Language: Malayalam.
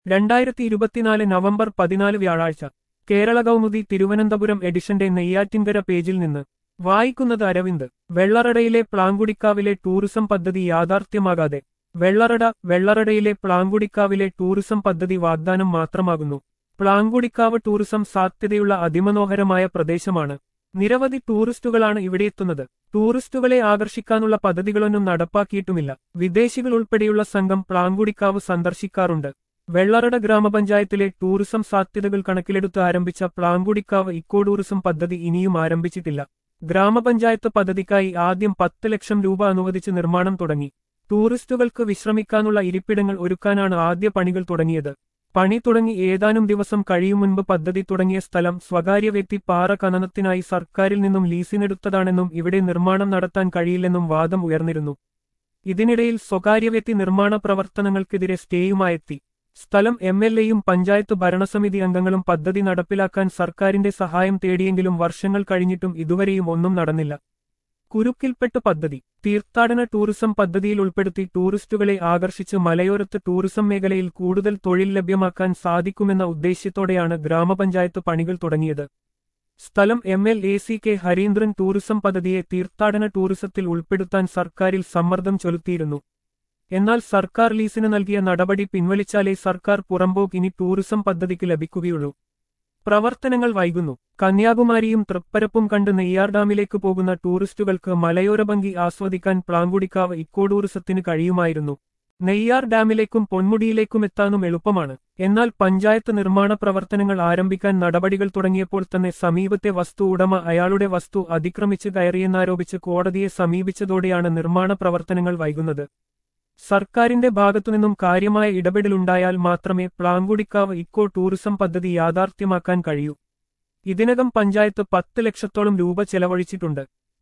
രണ്ടായിരത്തി ഇരുപത്തിനാല് നവംബർ പതിനാല് വ്യാഴാഴ്ച കേരള കൗമുദി തിരുവനന്തപുരം എഡിഷന്റെ നെയ്യാറ്റിൻകര പേജിൽ നിന്ന് വായിക്കുന്നത് അരവിന്ദ് വെള്ളറടയിലെ പ്ലാങ്കുടിക്കാവിലെ ടൂറിസം പദ്ധതി യാഥാർത്ഥ്യമാകാതെ വെള്ളറട വെള്ളറടയിലെ പ്ലാങ്കുടിക്കാവിലെ ടൂറിസം പദ്ധതി വാഗ്ദാനം മാത്രമാകുന്നു പ്ലാങ്കുടിക്കാവ് ടൂറിസം സാധ്യതയുള്ള അതിമനോഹരമായ പ്രദേശമാണ് നിരവധി ടൂറിസ്റ്റുകളാണ് ഇവിടെയെത്തുന്നത് ടൂറിസ്റ്റുകളെ ആകർഷിക്കാനുള്ള പദ്ധതികളൊന്നും നടപ്പാക്കിയിട്ടുമില്ല വിദേശികൾ ഉൾപ്പെടെയുള്ള സംഘം പ്ലാങ്കുടിക്കാവ് സന്ദർശിക്കാറുണ്ട് വെള്ളറട ഗ്രാമപഞ്ചായത്തിലെ ടൂറിസം സാധ്യതകൾ കണക്കിലെടുത്ത് ആരംഭിച്ച പ്ലാങ്കുടിക്കാവ് ഇക്കോ ടൂറിസം പദ്ധതി ഇനിയും ആരംഭിച്ചിട്ടില്ല ഗ്രാമപഞ്ചായത്ത് പദ്ധതിക്കായി ആദ്യം പത്ത് ലക്ഷം രൂപ അനുവദിച്ച് നിർമ്മാണം തുടങ്ങി ടൂറിസ്റ്റുകൾക്ക് വിശ്രമിക്കാനുള്ള ഇരിപ്പിടങ്ങൾ ഒരുക്കാനാണ് ആദ്യ പണികൾ തുടങ്ങിയത് പണി തുടങ്ങി ഏതാനും ദിവസം കഴിയും മുൻപ് പദ്ധതി തുടങ്ങിയ സ്ഥലം സ്വകാര്യ വ്യക്തി പാറ ഖനനത്തിനായി സർക്കാരിൽ നിന്നും ലീസിനെടുത്തതാണെന്നും ഇവിടെ നിർമ്മാണം നടത്താൻ കഴിയില്ലെന്നും വാദം ഉയർന്നിരുന്നു ഇതിനിടയിൽ സ്വകാര്യ വ്യക്തി നിർമ്മാണ പ്രവർത്തനങ്ങൾക്കെതിരെ സ്റ്റേയുമായെത്തി സ്ഥലം എം എൽ എയും പഞ്ചായത്ത് ഭരണസമിതി അംഗങ്ങളും പദ്ധതി നടപ്പിലാക്കാൻ സർക്കാരിന്റെ സഹായം തേടിയെങ്കിലും വർഷങ്ങൾ കഴിഞ്ഞിട്ടും ഇതുവരെയും ഒന്നും നടന്നില്ല കുരുക്കിൽപ്പെട്ട് പദ്ധതി തീർത്ഥാടന ടൂറിസം പദ്ധതിയിൽ ഉൾപ്പെടുത്തി ടൂറിസ്റ്റുകളെ ആകർഷിച്ച് മലയോരത്ത് ടൂറിസം മേഖലയിൽ കൂടുതൽ തൊഴിൽ ലഭ്യമാക്കാൻ സാധിക്കുമെന്ന ഉദ്ദേശ്യത്തോടെയാണ് ഗ്രാമപഞ്ചായത്ത് പണികൾ തുടങ്ങിയത് സ്ഥലം M L A C K Harindran tourism പദ്ധതിയെ തീർത്ഥാടന ടൂറിസത്തിൽ ഉൾപ്പെടുത്താൻ സർക്കാരിൽ സമ്മർദ്ദം ചെലുത്തിയിരുന്നു എന്നാൽ സർക്കാർ ലീസിന് നൽകിയ നടപടി പിൻവലിച്ചാലേ സർക്കാർ പുറമ്പോക്ക് ഇനി ടൂറിസം പദ്ധതിക്ക് ലഭിക്കുകയുള്ളൂ പ്രവർത്തനങ്ങൾ വൈകുന്നു കന്യാകുമാരിയും തൃപ്പരപ്പും കണ്ട് നെയ്യാർ ഡാമിലേക്ക് പോകുന്ന ടൂറിസ്റ്റുകൾക്ക് മലയോര ഭംഗി ആസ്വദിക്കാൻ പ്ലാങ്കുടിക്കാവ് ഇക്കോ ടൂറിസത്തിന് കഴിയുമായിരുന്നു നെയ്യാർ ഡാമിലേക്കും പൊന്മുടിയിലേക്കും എത്താനും എളുപ്പമാണ് എന്നാൽ പഞ്ചായത്ത് നിർമ്മാണ പ്രവർത്തനങ്ങൾ ആരംഭിക്കാൻ നടപടികൾ തുടങ്ങിയപ്പോൾ തന്നെ സമീപത്തെ വസ്തു ഉടമ അയാളുടെ വസ്തു അതിക്രമിച്ച് കയറിയെന്നാരോപിച്ച് കോടതിയെ സമീപിച്ചതോടെയാണ് നിർമ്മാണ പ്രവർത്തനങ്ങൾ വൈകുന്നത് സർക്കാരിന്റെ ഭാഗത്തുനിന്നും കാര്യമായ ഇടപെടലുണ്ടായാൽ മാത്രമേ പ്ലാങ്കുടിക്കാവ് ഇക്കോ ടൂറിസം പദ്ധതി യാഥാർത്ഥ്യമാക്കാൻ കഴിയൂ ഇതിനകം പഞ്ചായത്ത് പത്ത് ലക്ഷത്തോളം രൂപ ചെലവഴിച്ചിട്ടുണ്ട്